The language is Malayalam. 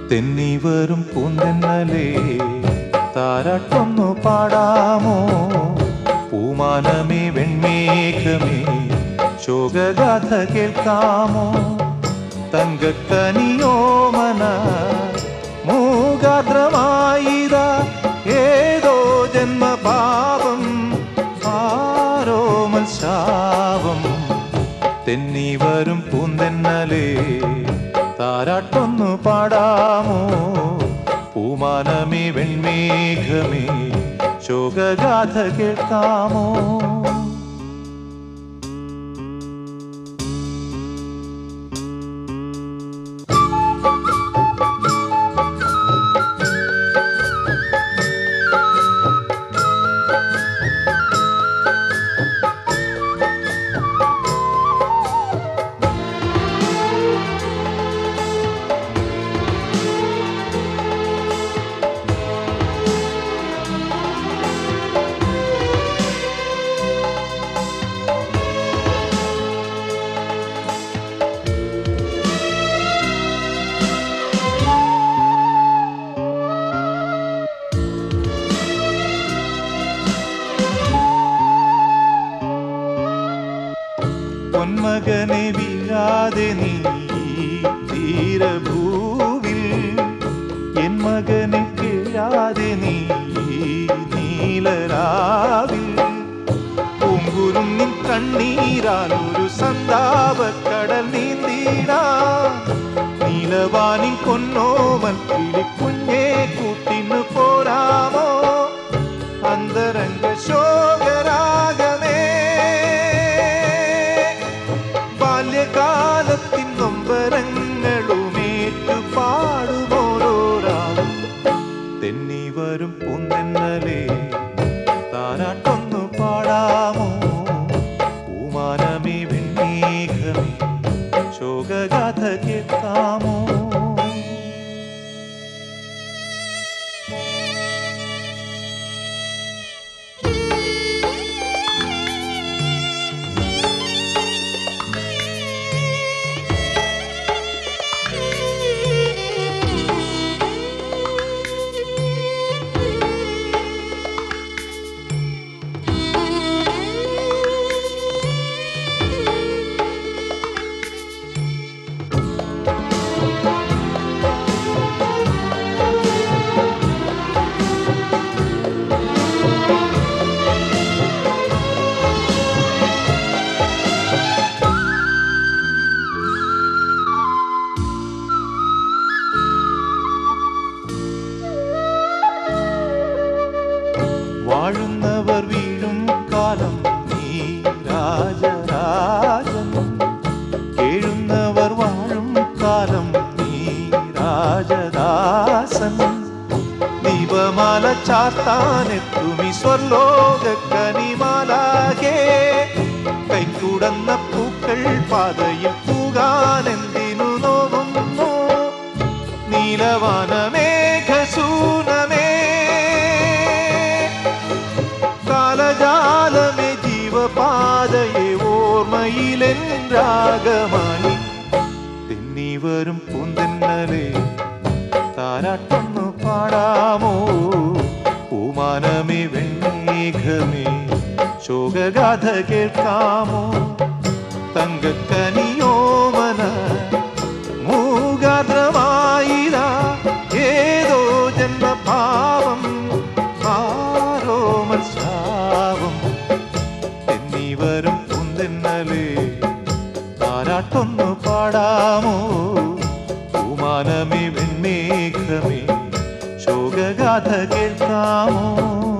തെന്നി വരും പൂന്തെന്നലേ താരാട്ടൊന്നു പാടാമോ പൂമാനമേ വെൺമേഘമേ ശോകഗാഥ കേൾക്കാമോ തങ്കക്കനിയോമന മൂകാദ്രമായിത ഏതോ ജന്മപാപം ആരോമൽ ശാപം തെന്നി വരും പൂന്തെന്നലേ താരാട്ടൊന്നു പാടാമോ പൂമാനമേ വെൺമേഘമേ ശോകഗാഥ കേൾക്കാമോ പൊന്മകനെ വീഴാതെ നീ തീരഭൂവിൽ എൻ മകനെ കിഴാതെ നീ നീലരാവിൽ പൂങ്കുരും നിൻ കണ്ണീരാൽ ഒരു സന്താപക്കടൽ നീന്തിടാ നീലവാനിൻ കൊന്നോമൽ കിളിക്കുഞ്ഞേ കൂട്ടിന് പോരാമോ അന്തരംഗ ശോകരാഗമേ ബാല്യകാലത്തിൻ നൊമ്പരങ്ങളുമേറ്റു പാടുമോരോരാളും തെന്നി വരും പൂന്തെന്നലേ താരാട്ടൊന്നു പാടാമോ പൂമാനമേ വെണ്ണീഘമേ ശോകഗാഥ കേൾക്കാമോ വാഴുന്നവർ വീഴും കാലം നീ രാജരാജൻ കേഴുന്നവർ വാഴും കാലം നീ രാജദാസൻ ദീപമാല ചാത്താനെത്തുമി സ്വർലോക കനിമാലാകെ കൈക്കുടന്ന പൂക്കൾ പാതയിൽ പൂകാനെന്തിനു നോവുന്നു നീലവാനമേഘസൂനമേ കാലജാലമേ ജീവപാതയെ ഓർമ്മയിലെൻ രാഗമായി തെന്നി വരും പൂന്തെന്നലേ താരാട്ടൊന്നു പാടാമോ പൂമാനമേ വെണ്ണേഘമേ ശോകഗാഥ കേൾക്കാമോ തങ്കക്കനിയോമന മൂകാദ്രമായിര ഏതോ ജന്മഭാവം ആരോമൽ ശാപം എന്നീ വരും കുന്തെന്നലേ താരാട്ടൊന്നു പാടാമോ പൂമാനമേ വെണ്ണേഘമേ ശോകഗാഥ കേൾക്കാമോ